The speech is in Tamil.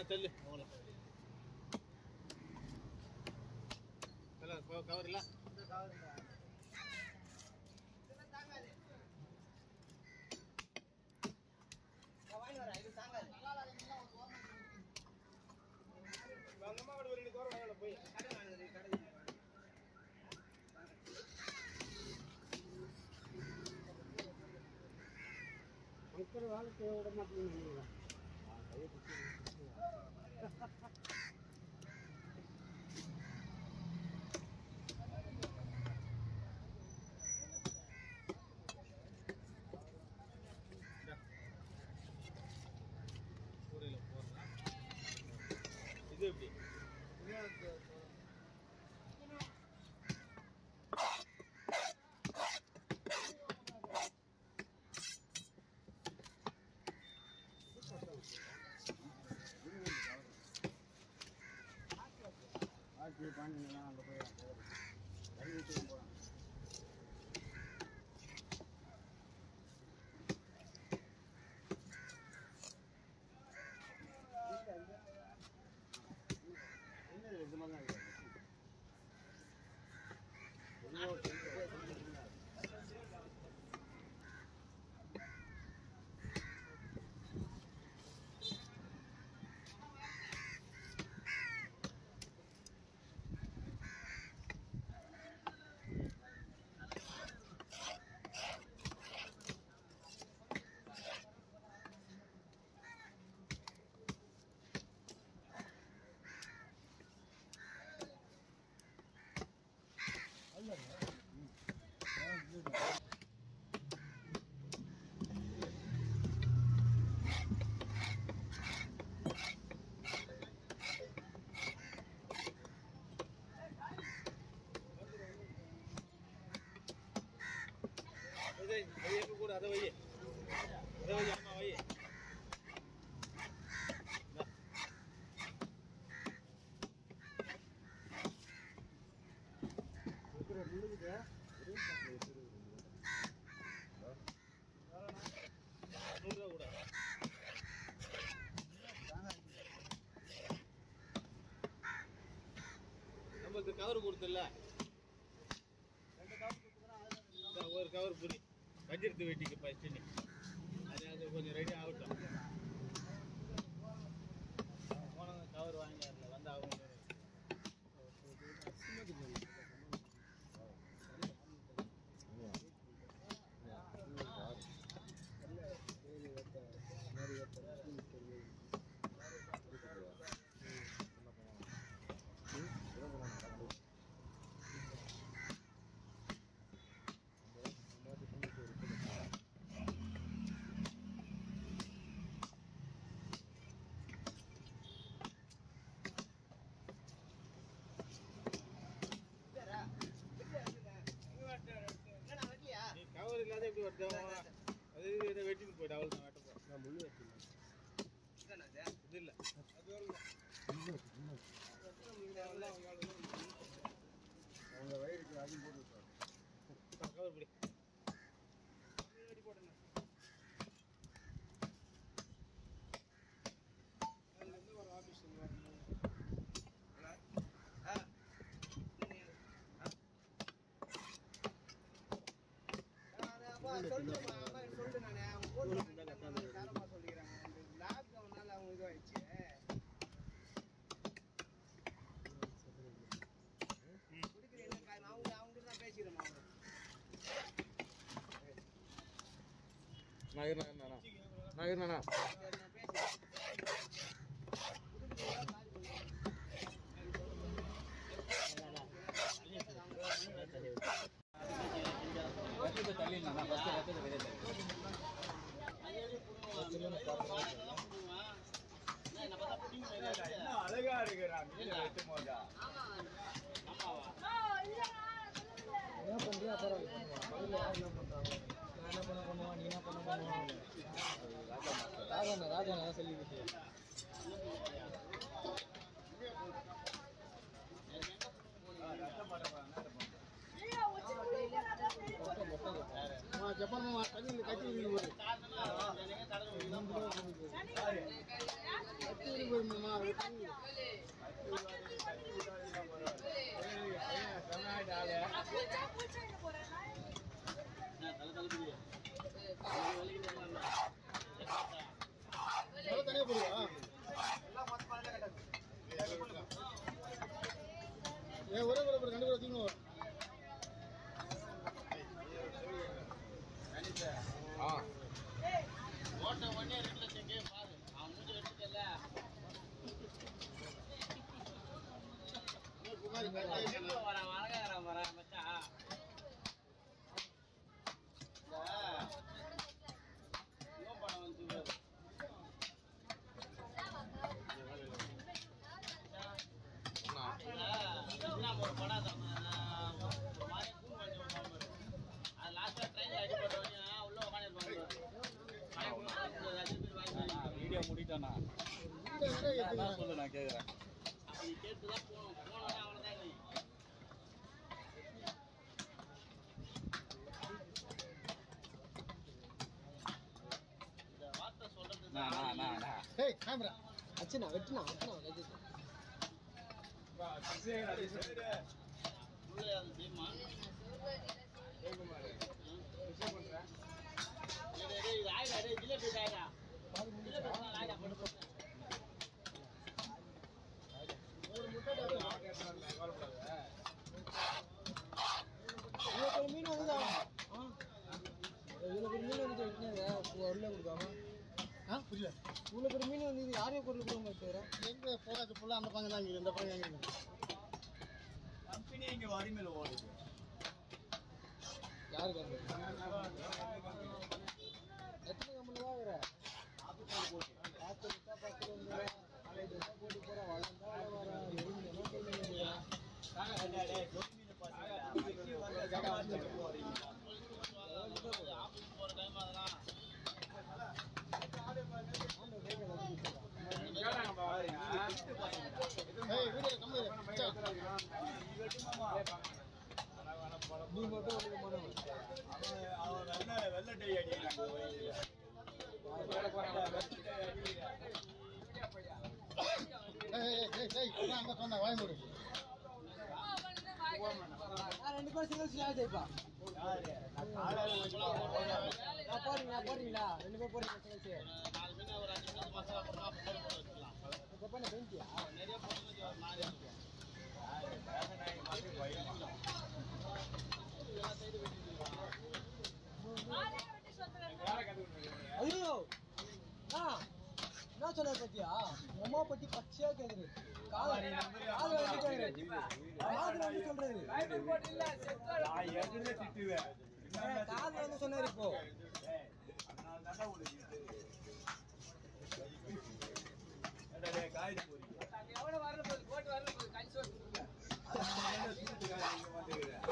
தெல்லு அவங்கள கவர் இல்ல அம்மா கூட ரெண்டு கோரம் வாங்கல போய் மக்கள் வாழ்க்கை விட மாட்டேங்குது கூடையில போடுறேன் இது எப்படி ஆட்சி பாண்டிங்கெல்லாம் அங்கே போய் கறி வீட்டுக்கு போகிறான் என்ன இது மாதிரி தான் இருக்கு இதை வையக்கு கூட அதை வைய அதை வை ஆமா வைய இருக்கிற முள்ளுக்கிட்ட நூறுரூவா கூட நம்மளுக்கு கவர் கொடுத்தல இந்த ஒரு கவர் புரி வஞ்சிரத்து வெட்டிக்கு ஃபஸ்ட்டு நீ அது அது கொஞ்சம் ரெடி ஆகட்டும் போனவங்க கவர் வாங்கிடல வந்து அவங்க நீ கவர் இல்லாத எப்படி வருது அது இதை வெட்டிட்டு போயிட்டு அவள் தான் வெட்ட போகிறேன் நான் முள்ளு வச்சுருந்தேன் இது இல்லை அவங்க வயிறுக்கு அதையும் போட்டு விட்டாங்க கவர் பிடி நான் இருந்தேன் நான் இருந்தேண்ணா தள்ளிடலாம் ஃபஸ்ட்டு ரத்தத்தை வெளியே அழகா இருக்கிறான் மீன் வெட்டும் போதா என்ன பண்ணுறியா பரவாயில்ல பதில் யார் என்ன பண்ணுறாங்க நான் என்ன பண்ண பண்ணுவான் நீ என்ன பண்ண பண்ணுவான் ராஜா ராஜா தான் சொல்லிக்கிட்டு చెప్పమ్మా తల్లి కట్టి కట్టి పోయి మా தனியாக போடுவா ஏ ஒரே ஒரே ஒரு ரெண்டு பேரும் வச்சுக்கணும் ஓட்ட உடனே ரெண்டு லட்சம் கே பாரு அவன் மூஞ்சி எடுத்துக்கல குமாரி வரேன் வணக்கம் வரேன் மச்சான் இவன் படம் வந்து ஒரு படம் ஒரு மாதிரி கூண் பண்ணி விடுவாங்க அது லாஸ்ட்டாக ட்ரெயினில் அடிப்பட்டவனே உள்ள உட்காந்துருப்பாங்க வீடியோ முடிட்டானா அதான் சொல்லு நான் கேட்குறேன் அப்படி கேட்டு தான் போகணும் போனோடனே அவ்வளோதான் நீ இந்த வார்த்தை சொல்றது நான் நான் நான் நான் ஏய் கேமரா அச்சுனா வெட்டுனா வெட்டுனா வெட்டுனா உள்ள அது தெரியுமா டேய், டேய், டேய், இது ஆயிடா, டேய், ஜிலேபி இது ஆயிடா. ஜிலேபி இது ஆயிடா, போட்டு போட்டு. இவ்வளோ பெரிய மீன் வந்துதா இவ்வளோ பெரிய மீன் வந்து வெட்டினது உள்ள கொடுக்காம ஆ புரியல இவ்வளோ பெரிய மீன் வந்து இது யாரையும் பொருள் கொடுக்க தவிர எங்கே போகாது ஃபுல்லாக அந்த பங்கு தான் இருக்குது இந்த பங்கு எங்கே இருக்குது கம்பெனி இங்கே வரிமையில் ஓடுது யாருக்கு அந்த எத்தனை கம்பெனி தான் வேற பார்த்து விட்டா பார்த்து வந்து நாளைக்கு விட்டா போட்டு போகிறேன் வளர்ந்தா வர எறும்பு என்ன சொல்லுங்க ஆஃபீஸ் போற டைம் அதெல்லாம் ஏய் வீடியோ கம்மி நீ மட்டும் ஒன்று பண்ணுங்க அவன் வெள்ளை வெள்ளை டை அடிக்கிறாங்க வழியில் ஏய் ஏய் ஏய் ஏய் நான் அங்க சொன்ன வாய் மூடு நான் ரெண்டு பேரும் சிங்கிள் சிலா ஜெயிப்பா நான் போறீங்க நான் போறீங்களா ரெண்டு பேர் போறீங்க சிங்கிள் நாலு மீன் ஒரு அஞ்சு மீன் மசாலா போட்டா போட்டு போட்டு வச்சுக்கலாம் இப்போ பண்ண பெயிண்டியா நிறைய போட்டு ஒரு மாதிரி இருக்கும் இதெல்லாம் சைடு வெட்டிட்டு ஐயோ ஆ என்ன சொன்னார் பத்தியா உங்க அம்மா பத்தி பச்சையா கேக்குது கால கால வந்து கேக்குது காதுல வந்து சொல்றாரு நான் எதுவுமே திட்டுவேன் ஏய், காதுல வந்து சொன்னாரு இப்போ அதனால தானே உனக்கு இது. ஏடா டேய், காய்ச்சி போறீங்க. அதனால தானே சூட்டுக்காரன் இங்க வந்துக்கிறேன்.